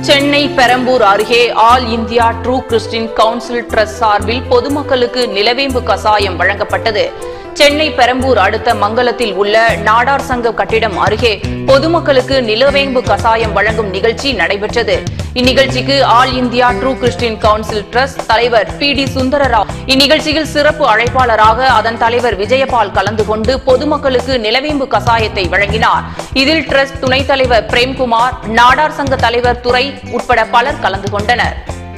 சென்னை பெரம்பூர் அருகே all India true Christian council trust சார்பில் பொதுமக்களுக்கு நிலவேம்பு கசாயம் வழங்கப்பட்டது சென்னை பெரம்பூர் அடுத்த மங்கலத்தில் உள்ள நாடார் சங்க கட்டிடம் அருகே பொதுமக்களுக்கு நிலவேம்பு கசாயம் வழங்கும் நிகழ்ச்சி நடைபெற்றது இந்நிகழ்ச்சிக்கு all India true Christian council trust தலைவர் பி டி சுந்தரராவ் இந்நிகழ்ச்சியில் சிறப்பு அழைப்பாளராக அதன் தலைவர் விஜயபால் கலந்து கொண்டு பொதுமக்களுக்கு நிலவேம்பு கசாயத்தை வழங்கினார் இதில் ட்ரஸ்ட் துணைத் தலைவர் பிரேம்குமார் நாடார் சங்க தலைவர் துரை உட்பட பலர் கலந்து கொண்டனர்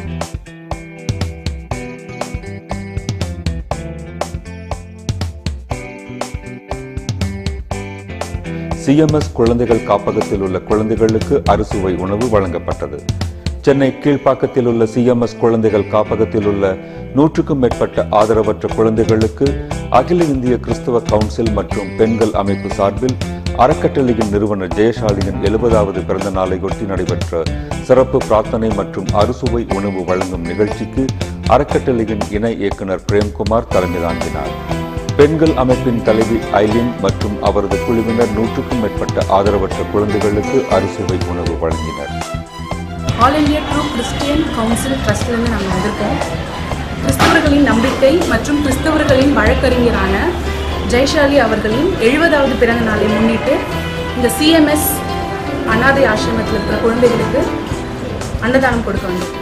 சிஎம்எஸ் குழந்தைகள் காப்பகத்தில் உள்ள குழந்தைகளுக்கு அறுசுவை உணவு வழங்கப்பட்டது சென்னை கீழ்ப்பாக்கத்தில் உள்ள சிஎம்எஸ் குழந்தைகள் காப்பகத்தில் உள்ள நூற்றுக்கும் மேற்பட்ட ஆதரவற்ற குழந்தைகளுக்கு அகில இந்திய கிறிஸ்தவ கவுன்சில் மற்றும் பெண்கள் அமைப்பு சார்பில் அறக்கட்டளையின் நிறுவனர் ஜெயசாலியின் எழுபதாவது பிறந்த நாளையொட்டி நடைபெற்ற சிறப்பு பிரார்த்தனை மற்றும் அறுசுவை உணவு வழங்கும் நிகழ்ச்சிக்கு அறக்கட்டளையின் இணை இயக்குனர் பிரேம்குமார் தலைமை தாங்கினார் பெண்கள் அமைப்பின் தலைவி ஐலின் மற்றும் அவரது குழுவினர் நூற்றுக்கும் மேற்பட்ட ஆதரவற்ற குழந்தைகளுக்கு அறுசுவை உணவு வழங்கினர் all India true Christian council ட்ரஸ்ட்லேருந்து நாங்கள் வந்திருக்கோம் கிறிஸ்தவர்களின் நம்பிக்கை மற்றும் கிறிஸ்தவர்களின் வழக்கறிஞரான ஜெயசாலி அவர்களின் எழுபதாவது பிறந்த நாளை முன்னிட்டு இந்த சிஎம்எஸ் அனாதை ஆசிரமத்தில் இருக்கிற குழந்தைகளுக்கு அன்னதானம் கொடுக்க வந்திருக்கோம்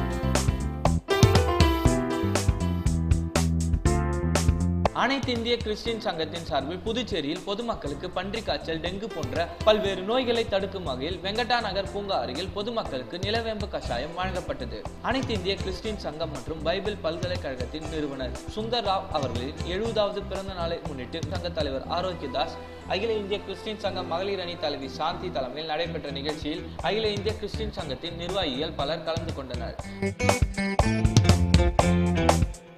அனைத்து இந்திய கிறிஸ்டியன் சங்கத்தின் சார்பில் புதுச்சேரியில் பொதுமக்களுக்கு பன்றி காய்ச்சல் டெங்கு போன்ற பல்வேறு நோய்களை தடுக்கும் வகையில் வெங்கடா நகர் பூங்கா அருகில் பொதுமக்களுக்கு நிலவேம்பு கஷாயம் வழங்கப்பட்டது அனைத்து இந்திய கிறிஸ்டியன் சங்கம் மற்றும் பைபிள் பல்கலைக்கழகத்தின் நிறுவனர் சுந்தர் ராவ் அவர்களின் எழுபதாவது பிறந்த நாளை முன்னிட்டு சங்க தலைவர் ஆரோக்கியதாஸ் அகில இந்திய கிறிஸ்டியன் சங்கம் மகளிர் அணி தலைவி சாந்தி தலைமையில் நடைபெற்ற நிகழ்ச்சியில் அகில இந்திய கிறிஸ்டியன் சங்கத்தின் நிர்வாகிகள் பலர் கலந்து கொண்டனர்